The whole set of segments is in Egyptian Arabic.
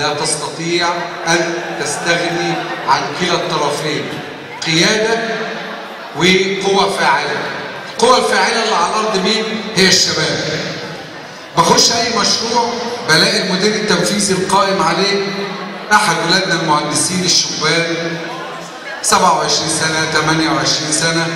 لا تستطيع أن تستغني عن كلا الطرفين قيادة وقوة فاعلة القوة الفاعلة اللي على الأرض مين؟ هي الشباب بخش أي مشروع بلاقي المدير التنفيذي القائم عليه أحد ولادنا المهندسين الشبان 27 سنة 28 سنة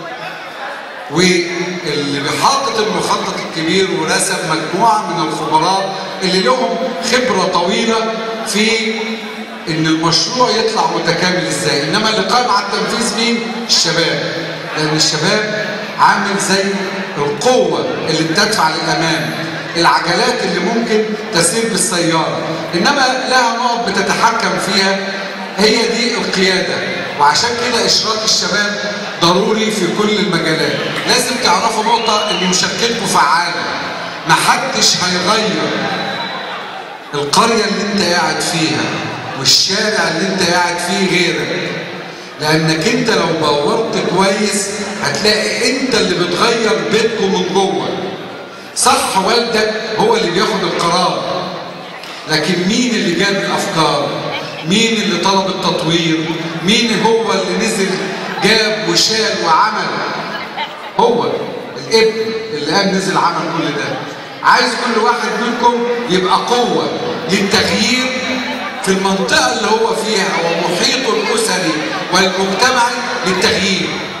واللي بيحطط المخطط الكبير ورسم مجموعة من الخبراء اللي لهم خبرة طويلة في ان المشروع يطلع متكامل ازاي انما اللي قائم على التنفيذ مين الشباب لان الشباب عامل زي القوة اللي بتدفع للامام العجلات اللي ممكن تسير بالسيارة انما لها نقط بتتحكم فيها هي دي القيادة وعشان كده اشراك الشباب ضروري في كل المجالات لازم تعرفوا نقطة ان مشاركتكم فعالة محدش هيغير القرية اللي انت قاعد فيها والشارع اللي انت قاعد فيه غيرك لانك انت لو دورت كويس هتلاقي انت اللي بتغير بيتكم من جوه صح والدك هو اللي بياخد القرار لكن مين اللي جاب الافكار مين اللي طلب التطوير مين هو اللي نزل جاب وشال وعمل هو الابن اللي قام نزل عمل كل ده عايز كل واحد منكم يبقى قوة للتغيير في المنطقة اللي هو فيها ومحيطه الأسري والمجتمعي للتغيير